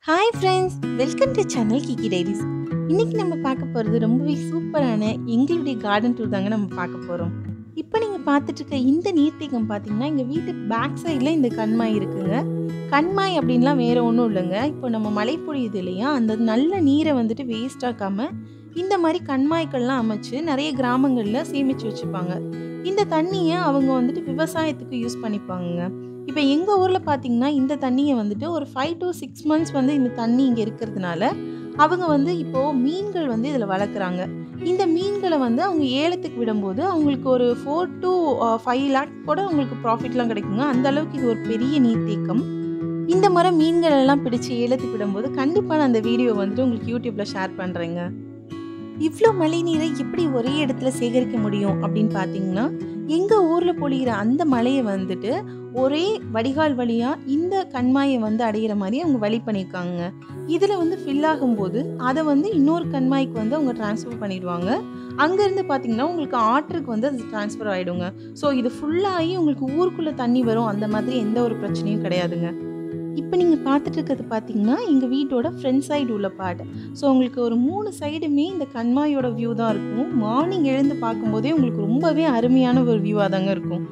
hi friends welcome to channel Kiki Diaries இன்னைக்கு நம்ம பார்க்க போகிறது ரொம்பவே சூப்பரான எங்களுடைய கார்டன் டூர் தாங்க நம்ம பார்க்க போகிறோம் இப்போ நீங்கள் பார்த்துட்டு இருக்க இந்த நீர்த்தேக்கம் பார்த்தீங்கன்னா எங்கள் வீட்டு பேக் சைடில் இந்த கண்மாய் இருக்குங்க கண்மாய் அப்படின்லாம் வேற ஒன்றும் இல்லைங்க இப்போ நம்ம மழை பொழியுது இல்லையா அந்த நல்ல நீரை வந்துட்டு வேஸ்ட் ஆக்காம இந்த மாதிரி கண்மாய்க்கள்லாம் அமைச்சு நிறைய கிராமங்களில் சேமித்து வச்சுப்பாங்க இந்த தண்ணியை அவங்க வந்துட்டு விவசாயத்துக்கு யூஸ் பண்ணிப்பாங்க இப்போ எங்கள் ஊரில் பார்த்தீங்கன்னா இந்த தண்ணியை வந்துட்டு ஒரு ஃபைவ் டு சிக்ஸ் மந்த்ஸ் வந்து இந்த தண்ணி இங்கே இருக்கிறதுனால அவங்க வந்து இப்போது மீன்கள் வந்து இதில் வளர்க்குறாங்க இந்த மீன்களை வந்து அவங்க ஏலத்துக்கு விடும்போது அவங்களுக்கு ஒரு ஃபோர் டு ஃபைவ் லேக் கூட அவங்களுக்கு ப்ராஃபிட்லாம் கிடைக்குங்க அந்த அளவுக்கு இது ஒரு பெரிய நீர்த்தேக்கம் இந்த முறை மீன்கள் எல்லாம் பிடிச்சி ஏலத்துக்கு விடும்போது கண்டிப்பாக நான் அந்த வீடியோ வந்துட்டு உங்களுக்கு யூடியூப்பில் ஷேர் பண்ணுறேங்க இவ்வளோ மழை நீரை எப்படி ஒரே இடத்துல சேகரிக்க முடியும் அப்படின்னு பார்த்தீங்கன்னா எங்கள் ஊரில் பொழிகிற அந்த மழையை வந்துட்டு ஒரே வடிகால் வழியாக இந்த கண்மாயை வந்து அடையிற மாதிரி அவங்க வழி பண்ணியிருக்காங்க இதில் வந்து ஃபில் ஆகும்போது அதை வந்து இன்னொரு கண்மாய்க்கு வந்து அவங்க ட்ரான்ஸ்ஃபர் பண்ணிடுவாங்க அங்கேருந்து பார்த்தீங்கன்னா உங்களுக்கு ஆற்றுக்கு வந்து அது ட்ரான்ஸ்ஃபர் ஆகிடுங்க ஸோ இது ஃபுல்லாகி உங்களுக்கு ஊருக்குள்ளே தண்ணி வரும் அந்த மாதிரி எந்த ஒரு பிரச்சனையும் கிடையாதுங்க இப்போ நீங்கள் பார்த்துட்டு இருக்கிறது பார்த்தீங்கன்னா எங்கள் வீட்டோட ஃப்ரண்ட் சைடு உள்ள பார்ட் ஸோ உங்களுக்கு ஒரு மூணு சைடுமே இந்த கண்மாயோட வியூ தான் இருக்கும் மார்னிங் எழுந்து பார்க்கும்போதே உங்களுக்கு ரொம்பவே அருமையான ஒரு வியூவாக தாங்க இருக்கும்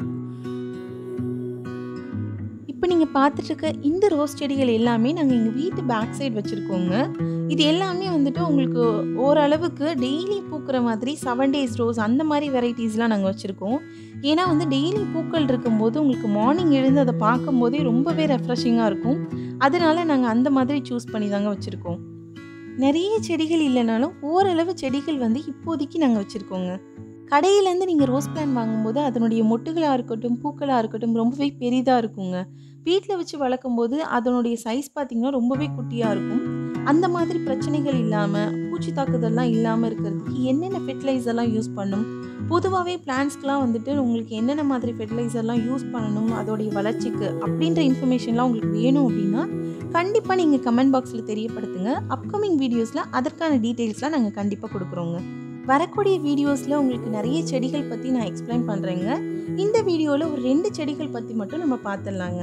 இப்போ நீங்கள் பார்த்துட்டு இருக்க இந்த ரோஸ் செடிகள் எல்லாமே நாங்கள் எங்கள் வீட்டு பேக் சைடு வச்சுருக்கோங்க இது எல்லாமே வந்துட்டு உங்களுக்கு ஓரளவுக்கு டெய்லி பூக்கிற மாதிரி செவன் டேஸ் ரோஸ் அந்த மாதிரி வெரைட்டிஸ்லாம் நாங்கள் வச்சுருக்கோம் ஏன்னா வந்து டெய்லி பூக்கள் இருக்கும்போது உங்களுக்கு மார்னிங் எழுந்து அதை பார்க்கும்போதே ரொம்பவே ரெஃப்ரெஷிங்காக இருக்கும் அதனால நாங்கள் அந்த மாதிரி சூஸ் பண்ணி தாங்க வச்சுருக்கோம் நிறைய செடிகள் இல்லைனாலும் ஓரளவு செடிகள் வந்து இப்போதைக்கு நாங்கள் வச்சுருக்கோங்க கடையிலேருந்து நீங்கள் ரோஸ் பிளான் வாங்கும்போது அதனுடைய மொட்டுகளாக இருக்கட்டும் பூக்களாக இருக்கட்டும் ரொம்பவே பெரிதாக இருக்குங்க வீட்டில் வச்சு வளர்க்கும் போது அதனுடைய சைஸ் பார்த்திங்கன்னா ரொம்பவே குட்டியாக இருக்கும் அந்த மாதிரி பிரச்சனைகள் இல்லாமல் பூச்சி தாக்குதல்லாம் இல்லாமல் இருக்கிறதுக்கு என்னென்ன ஃபெர்டிலைசர்லாம் யூஸ் பண்ணும் பொதுவாகவே பிளான்ஸ்க்கெலாம் வந்துட்டு உங்களுக்கு என்னென்ன மாதிரி ஃபெர்டிலைசர்லாம் யூஸ் பண்ணணும் அதோடைய வளர்ச்சிக்கு அப்படின்ற இன்ஃபர்மேஷன்லாம் உங்களுக்கு வேணும் அப்படின்னா கண்டிப்பாக நீங்கள் கமெண்ட் பாக்ஸில் தெரியப்படுத்துங்க அப்கமிங் வீடியோஸில் அதற்கான டீட்டெயில்ஸ்லாம் நாங்கள் கண்டிப்பாக கொடுக்குறோங்க வரக்கூடிய வீடியோஸில் உங்களுக்கு நிறைய செடிகள் பற்றி நான் எக்ஸ்பிளைன் பண்ணுறேங்க இந்த வீடியோவில் ஒரு ரெண்டு செடிகள் பற்றி மட்டும் நம்ம பார்த்துடலாங்க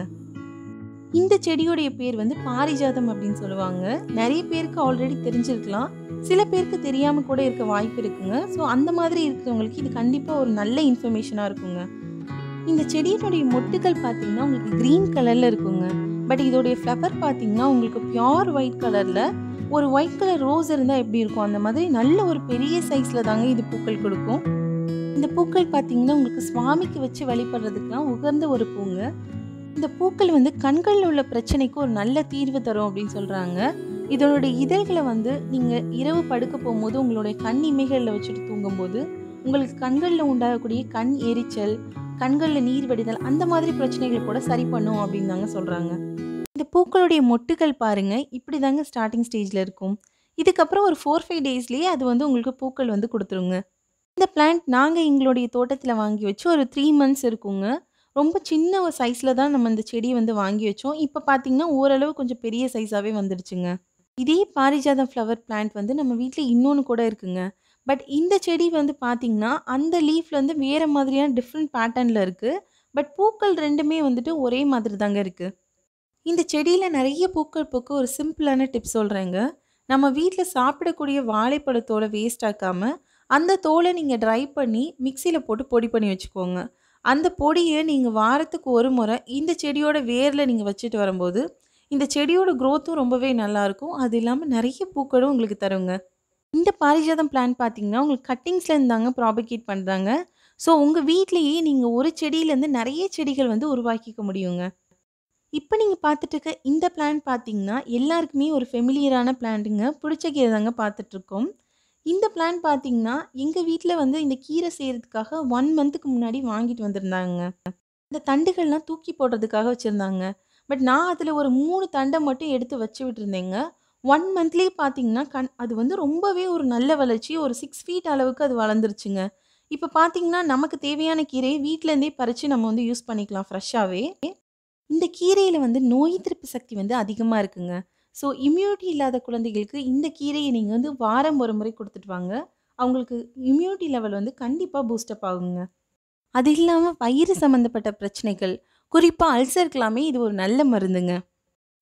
இந்த செடியோடைய பேர் வந்து பாரிஜாதம் அப்படின்னு சொல்லுவாங்க நிறைய பேருக்கு ஆல்ரெடி தெரிஞ்சிருக்கலாம் சில பேருக்கு தெரியாமல் கூட இருக்க வாய்ப்பு இருக்குங்க ஸோ அந்த மாதிரி இருக்கிறவங்களுக்கு இது கண்டிப்பாக ஒரு நல்ல இன்ஃபர்மேஷனாக இருக்குங்க இந்த செடியினுடைய மொட்டுகள் பார்த்தீங்கன்னா உங்களுக்கு க்ரீன் கலரில் இருக்குங்க பட் இதோடைய ஃப்ளவர் பார்த்தீங்கன்னா உங்களுக்கு பியோர் ஒயிட் கலரில் ஒரு ஒயிட் கலர் ரோஸ் இருந்தால் எப்படி இருக்கும் அந்த மாதிரி நல்ல ஒரு பெரிய சைஸில் தாங்க இது பூக்கள் கொடுக்கும் இந்த பூக்கள் பார்த்தீங்கன்னா உங்களுக்கு சுவாமிக்கு வச்சு வழிபடுறதுக்கெலாம் உகந்த ஒரு பூங்க இந்த பூக்கள் வந்து கண்களில் உள்ள பிரச்சனைக்கு ஒரு நல்ல தீர்வு தரும் அப்படின்னு சொல்கிறாங்க இதனுடைய இதழ்களை வந்து நீங்கள் இரவு படுக்க போகும்போது உங்களுடைய கண் இமைகளில் வச்சுட்டு தூங்கும்போது உங்களுக்கு கண்களில் உண்டாகக்கூடிய கண் எரிச்சல் கண்களில் நீர் வடிதல் அந்த மாதிரி பிரச்சனைகளை கூட சரி பண்ணும் அப்படின்னு தாங்க சொல்கிறாங்க இந்த பூக்களுடைய மொட்டுகள் பாருங்கள் இப்படி தாங்க ஸ்டார்டிங் ஸ்டேஜில் இருக்கும் இதுக்கப்புறம் ஒரு ஃபோர் ஃபைவ் டேஸ்லேயே அது வந்து உங்களுக்கு பூக்கள் வந்து கொடுத்துருங்க இந்த பிளான்ட் நாங்கள் எங்களுடைய தோட்டத்தில் வாங்கி வச்சு ஒரு த்ரீ மந்த்ஸ் இருக்குங்க ரொம்ப சின்ன ஒரு சைஸில் தான் நம்ம இந்த செடியை வந்து வாங்கி வச்சோம் இப்போ பார்த்தீங்கன்னா ஓரளவு கொஞ்சம் பெரிய சைஸாகவே வந்துடுச்சுங்க இதே பாரிஜாதம் ஃப்ளவர் பிளான்ட் வந்து நம்ம வீட்டில் இன்னொன்று கூட இருக்குங்க பட் இந்த செடி வந்து பார்த்திங்கன்னா அந்த லீஃப்ல வந்து வேறு மாதிரியான டிஃப்ரெண்ட் பேட்டர்னில் இருக்குது பட் பூக்கள் ரெண்டுமே வந்துட்டு ஒரே மாதிரி தாங்க இருக்குது இந்த செடியில் நிறைய பூக்கள் பூக்க ஒரு சிம்பிளான டிப் சொல்கிறேங்க நம்ம வீட்டில் சாப்பிடக்கூடிய வாழைப்பழத்தோட வேஸ்ட் ஆக்காமல் அந்த தோலை நீங்கள் ட்ரை பண்ணி மிக்சியில் போட்டு பொடி பண்ணி வச்சுக்கோங்க அந்த பொடியை நீங்கள் வாரத்துக்கு ஒரு முறை இந்த செடியோட வேரில் நீங்கள் வச்சுட்டு வரும்போது இந்த செடியோட க்ரோத்தும் ரொம்பவே நல்லாயிருக்கும் அது இல்லாமல் நிறைய பூக்களும் உங்களுக்கு தருங்க இந்த பாரிஜாதம் பிளான் பார்த்தீங்கன்னா உங்களுக்கு கட்டிங்ஸ்லேருந்து தாங்க ப்ராபகேட் பண்ணுறாங்க ஸோ உங்கள் வீட்லேயே நீங்கள் ஒரு செடியிலேருந்து நிறைய செடிகள் வந்து உருவாக்கிக்க முடியுங்க இப்போ நீங்கள் பார்த்துட்டு இருக்க இந்த பிளான் பார்த்தீங்கன்னா எல்லாருக்குமே ஒரு ஃபெமிலியரான பிளான்ட்டுங்க பிடிச்ச கீரை தாங்க பார்த்துட்ருக்கோம் இந்த பிளான் பார்த்தீங்கன்னா எங்கள் வீட்டில் வந்து இந்த கீரை செய்கிறதுக்காக ஒன் மந்த்துக்கு முன்னாடி வாங்கிட்டு வந்திருந்தாங்க இந்த தண்டுகள்லாம் தூக்கி போடுறதுக்காக வச்சுருந்தாங்க பட் நான் அதில் ஒரு மூணு தண்டை மட்டும் எடுத்து வச்சு விட்டுருந்தேங்க ஒன் மந்த்லேயே பார்த்தீங்கன்னா கண் அது வந்து ரொம்பவே ஒரு நல்ல வளர்ச்சி ஒரு சிக்ஸ் ஃபீட் அளவுக்கு அது வளர்ந்துருச்சுங்க இப்போ பார்த்தீங்கன்னா நமக்கு தேவையான கீரையை வீட்டிலேருந்தே பறித்து நம்ம வந்து யூஸ் பண்ணிக்கலாம் ஃப்ரெஷ்ஷாகவே இந்த கீரையில் வந்து நோய் எதிர்ப்பு சக்தி வந்து அதிகமாக இருக்குங்க ஸோ இம்யூனிட்டி இல்லாத குழந்தைகளுக்கு இந்த கீரையை நீங்கள் வந்து வாரம் ஒரு முறை கொடுத்துட்டு வாங்க அவங்களுக்கு இம்யூனிட்டி லெவல் வந்து கண்டிப்பாக பூஸ்டப் ஆகுங்க அது இல்லாமல் வயிறு சம்மந்தப்பட்ட பிரச்சனைகள் குறிப்பாக அல்சருக்கெல்லாமே இது ஒரு நல்ல மருந்துங்க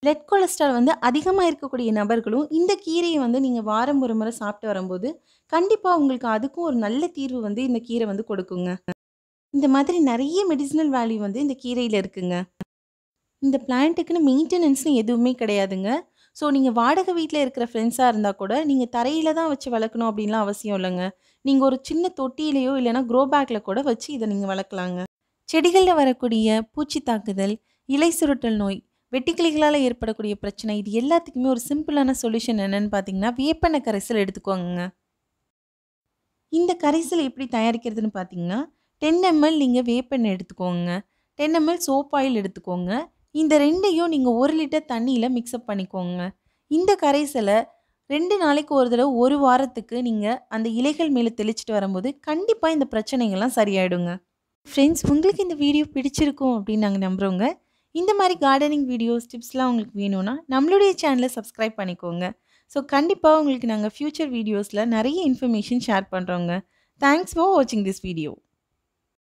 பிளட் கொலஸ்ட்ரால் வந்து அதிகமாக இருக்கக்கூடிய நபர்களும் இந்த கீரையை வந்து நீங்கள் வாரம் ஒரு முறை சாப்பிட்டு வரும்போது கண்டிப்பாக உங்களுக்கு அதுக்கும் ஒரு நல்ல தீர்வு வந்து இந்த கீரை வந்து கொடுக்குங்க இந்த மாதிரி நிறைய மெடிசினல் வேல்யூ வந்து இந்த கீரையில் இருக்குங்க இந்த பிளான்ட்டுக்குன்னு மெயின்டெனன்ஸ்னு எதுவுமே கிடையாதுங்க ஸோ நீங்கள் வாடகை வீட்டில் இருக்கிற ஃப்ரெண்ட்ஸாக இருந்தால் கூட நீங்கள் தரையில் தான் வச்சு வளர்க்கணும் அப்படின்லாம் அவசியம் இல்லைங்க நீங்கள் ஒரு சின்ன தொட்டியிலையோ இல்லைனா க்ரோ பேக்கில் கூட வச்சு இதை நீங்கள் வளர்க்கலாங்க செடிகளில் வரக்கூடிய பூச்சி தாக்குதல் இலை சுருட்டல் நோய் வெட்டிக்கிளிகளால் ஏற்படக்கூடிய பிரச்சனை இது எல்லாத்துக்குமே ஒரு சிம்பிளான சொல்யூஷன் என்னன்னு பார்த்தீங்கன்னா வேப்பெண்ணெய் கரைசல் எடுத்துக்கோங்க இந்த கரைசல் எப்படி தயாரிக்கிறதுன்னு பார்த்தீங்கன்னா டென் எம்எல் நீங்கள் வேப்பெண்ணெய் எடுத்துக்கோங்க டென் எம்எல் சோப் ஆயில் எடுத்துக்கோங்க இந்த ரெண்டையும் நீங்கள் ஒரு லிட்டர் தண்ணியில் மிக்ஸ்அப் பண்ணிக்கோங்க இந்த கரைசலை ரெண்டு நாளைக்கு ஒரு தடவை ஒரு வாரத்துக்கு நீங்கள் அந்த இலைகள் மேலே தெளிச்சிட்டு வரும்போது கண்டிப்பாக இந்த பிரச்சனைகள்லாம் சரியாயிடுங்க ஃப்ரெண்ட்ஸ் உங்களுக்கு இந்த வீடியோ பிடிச்சிருக்கும் அப்படின்னு நாங்கள் நம்புகிறோங்க இந்த மாதிரி கார்டனிங் வீடியோஸ் டிப்ஸ்லாம் உங்களுக்கு வேணும்னா நம்மளுடைய சேனலை சப்ஸ்கிரைப் பண்ணிக்கோங்க ஸோ கண்டிப்பாக உங்களுக்கு நாங்கள் ஃப்யூச்சர் வீடியோஸில் நிறைய இன்ஃபர்மேஷன் ஷேர் பண்ணுறோங்க தேங்க்ஸ் ஃபார் வாட்சிங் திஸ் வீடியோ